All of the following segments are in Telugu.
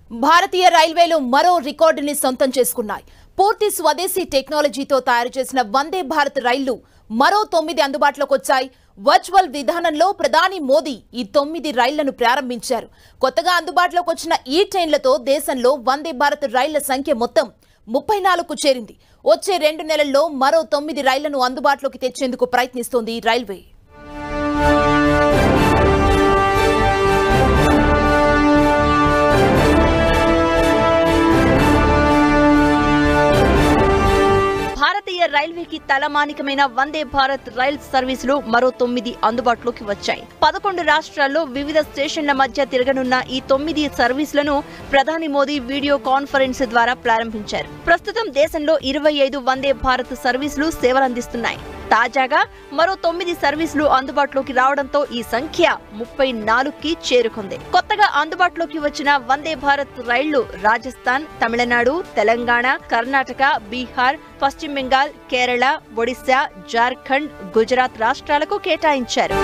భారతీయ రైల్వేలు మరో రికార్డుని సొంతం చేసుకున్నాయి పూర్తి స్వదేశీ టెక్నాలజీతో తయారు చేసిన వందే భారత్ రైళ్లు మరో తొమ్మిది అందుబాటులోకి వచ్చాయి వర్చువల్ విధానంలో ప్రధాని మోదీ ఈ తొమ్మిది రైళ్లను ప్రారంభించారు కొత్తగా అందుబాటులోకి వచ్చిన ఈ ట్రైన్లతో దేశంలో వందే భారత్ రైళ్ల సంఖ్య మొత్తం ముప్పై నాలుగుకు చేరింది వచ్చే రెండు నెలల్లో మరో తొమ్మిది రైళ్లను అందుబాటులోకి తెచ్చేందుకు ప్రయత్నిస్తోంది రైల్వే భారతీయ రైల్వేకి తలమానికమైన వందే భారత్ రైల్ సర్వీసులు మరో తొమ్మిది అందుబాటులోకి వచ్చాయి పదకొండు రాష్ట్రాల్లో వివిధ స్టేషన్ల మధ్య తిరగనున్న ఈ తొమ్మిది సర్వీసులను ప్రధాని మోదీ వీడియో కాన్ఫరెన్స్ ద్వారా ప్రారంభించారు ప్రస్తుతం దేశంలో ఇరవై ఐదు వందే భారత్ సర్వీసులు సేవలందిస్తున్నాయి తాజాగా మరో తొమ్మిది సర్వీసులు అందుబాటులోకి రావడంతో ఈ సంఖ్య ముప్పై నాలుగుకి చేరుకుంది కొత్తగా అందుబాటులోకి వచ్చిన వందే భారత్ రైళ్లు రాజస్థాన్ తమిళనాడు తెలంగాణ కర్ణాటక బీహార్ పశ్చిమ బెంగాల్ కేరళ ఒడిశా జార్ఖండ్ గుజరాత్ రాష్ట్రాలకు కేటాయించారు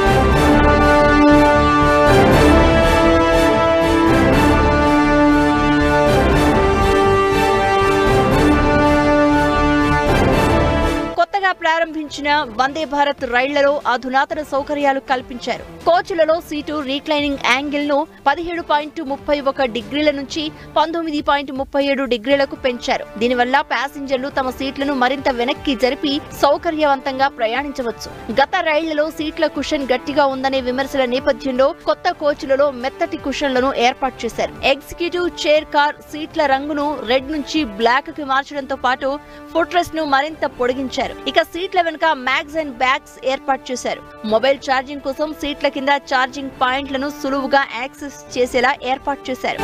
కొత్తగా ప్రారంభించిన వందే భారత్ రైళ్లలో అధునాతన సౌకర్యాలు కల్పించారు కోచ్లలో సీటు రీక్లైనింగ్ యాంగిల్ ను పదిహేడు పాయింట్ ముప్పై ఒక డిగ్రీల నుంచి పంతొమ్మిది పాయింట్ ముప్పై ఏడు డిగ్రీలకు పెంచారు దీనివల్ల ప్యాసింజర్లు తమ సీట్లను మరింత వెనక్కి జరిపి సౌకర్యవంతంగా ప్రయాణించవచ్చు గత రైళ్లలో సీట్ల కుషన్ గట్టిగా ఉందనే విమర్శల నేపథ్యంలో కొత్త కోచ్లలో మెత్తటి కుషన్లను ఏర్పాటు చేశారు ఎగ్జిక్యూటివ్ చైర్ కార్ సీట్ల రంగును రెడ్ నుంచి బ్లాక్ కి మార్చడంతో పాటు ఫుట్ రెస్ట్ ను మరింత పొడిగించారు ఇక సీట్ల వెనుక మ్యాగ్స్ అండ్ బ్యాగ్స్ ఏర్పాటు చేశారు మొబైల్ ఛార్జింగ్ కోసం సీట్ల కింద ఛార్జింగ్ పాయింట్లను సులువుగా యాక్సెస్ చేసేలా ఏర్పాటు చేశారు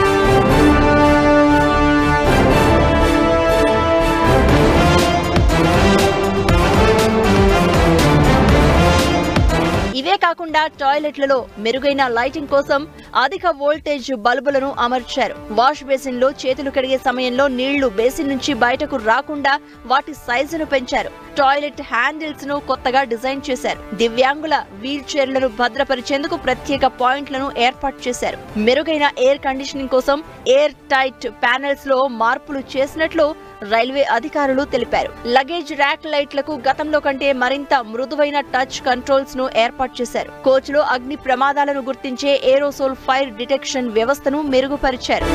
ఇవే కాకుండా టాయిలెట్లలో మెరుగైన లైటింగ్ కోసం అధిక వోల్టేజ్ బల్బులను అమర్చారు వాష్ బేసిన్ లో చేతులు కడిగే సమయంలో నీళ్లు బేసిన్ నుంచి బయటకు రాకుండా వాటి సైజును పెంచారు టాయిలెట్ హ్యాండిల్స్ ను కొత్తగా డిజైన్ చేశారు దివ్యాంగుల వీల్ చైర్లను భద్రపరిచేందుకు ప్రత్యేక పాయింట్లను ఏర్పాటు చేశారు మెరుగైన ఎయిర్ కండిషనింగ్ కోసం ఎయిర్ టైట్ ప్యానెల్స్ లో మార్పులు చేసినట్లు రైల్వే అధికారులు తెలిపారు లగేజ్ ర్యాక్ లైట్లకు గతంలో కంటే మరింత మృదువైన టచ్ కంట్రోల్స్ ను ఏర్పాటు చేశారు కోచ్ లో అగ్ని ప్రమాదాలను గుర్తించే ఏరోసోల్ ఫైర్ డిటెక్షన్ వ్యవస్థను మెరుగుపరిచారు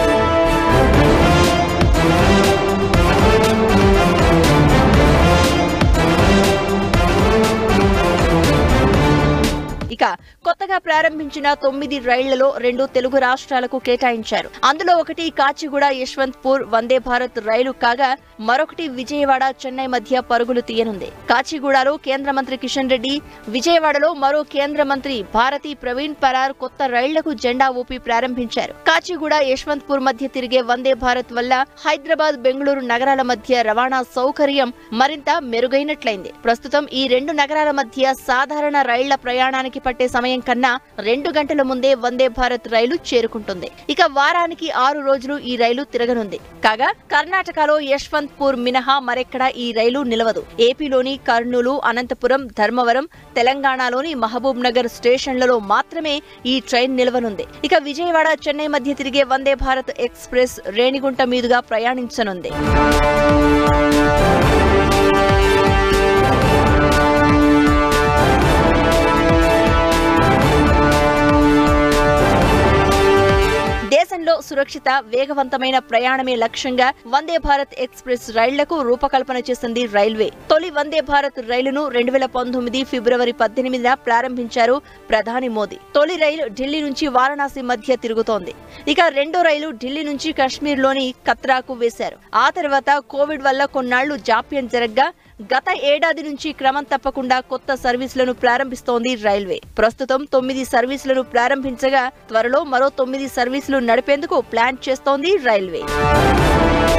ఇక కొత్తగా ప్రారంభించిన తొమ్మిది రైళ్లలో రెండు తెలుగు రాష్ట్రాలకు కేటాయించారు అందులో ఒకటి కాచిగూడ యశ్వంత్పూర్ వందే భారత్ రైలు కాగా మరొకటి విజయవాడ చెన్నై మధ్య పరుగులు తీయనుంది కాచిగూడలో కేంద్ర మంత్రి కిషన్ రెడ్డి విజయవాడలో మరో కేంద్ర మంత్రి భారతి ప్రవీణ్ పరార్ కొత్త రైళ్లకు జెండా ఊపి ప్రారంభించారు కాచిగూడ యశ్వంత్పూర్ మధ్య తిరిగే వందే భారత్ వల్ల హైదరాబాద్ బెంగళూరు నగరాల మధ్య రవాణా సౌకర్యం మరింత మెరుగైనట్లయింది ప్రస్తుతం ఈ రెండు నగరాల మధ్య సాధారణ రైళ్ల ప్రయాణానికి పట్టే సమయం కన్నా రెండు గంటల ముందే వందే భారత్ రైలు చేరుకుంటుంది ఇక వారానికి ఆరు రోజులు ఈ రైలు తిరగనుంది కాగా కర్ణాటకలో యశ్వంత్పూర్ మినహా మరెక్కడా ఈ రైలు నిలవదు ఏపీలోని కర్నూలు అనంతపురం ధర్మవరం తెలంగాణలోని మహబూబ్ నగర్ స్టేషన్లలో మాత్రమే ఈ ట్రైన్ నిలవనుంది ఇక విజయవాడ చెన్నై మధ్య తిరిగే వందే భారత్ ఎక్స్ప్రెస్ రేణిగుంట మీదుగా ప్రయాణించనుంది దేశంలో సురక్షిత వేగవంతమైన ప్రయాణమే లక్ష్యంగా వందే భారత్ ఎక్స్ప్రెస్ రైళ్లకు రూపకల్పన చేసింది రైల్వే తొలి వందే భారత్ రైలును రెండు వేల పంతొమ్మిది ఫిబ్రవరి పద్దెనిమిదిన ప్రారంభించారు ప్రధాని మోదీ తొలి రైలు ఢిల్లీ నుంచి వారణాసి మధ్య తిరుగుతోంది ఇక రెండో రైలు ఢిల్లీ నుంచి కశ్మీర్లోని కత్రాకు వేశారు ఆ తర్వాత కోవిడ్ వల్ల కొన్నాళ్లు జాప్యం జరగ్గా గత ఏడాది నుంచి క్రమం తప్పకుండా కొత్త సర్వీసులను ప్రారంభిస్తోంది రైల్వే ప్రస్తుతం తొమ్మిది సర్వీసులను ప్రారంభించగా త్వరలో మరో తొమ్మిది సర్వీసులు నడిపేందుకు ప్లాన్ చేస్తోంది రైల్వే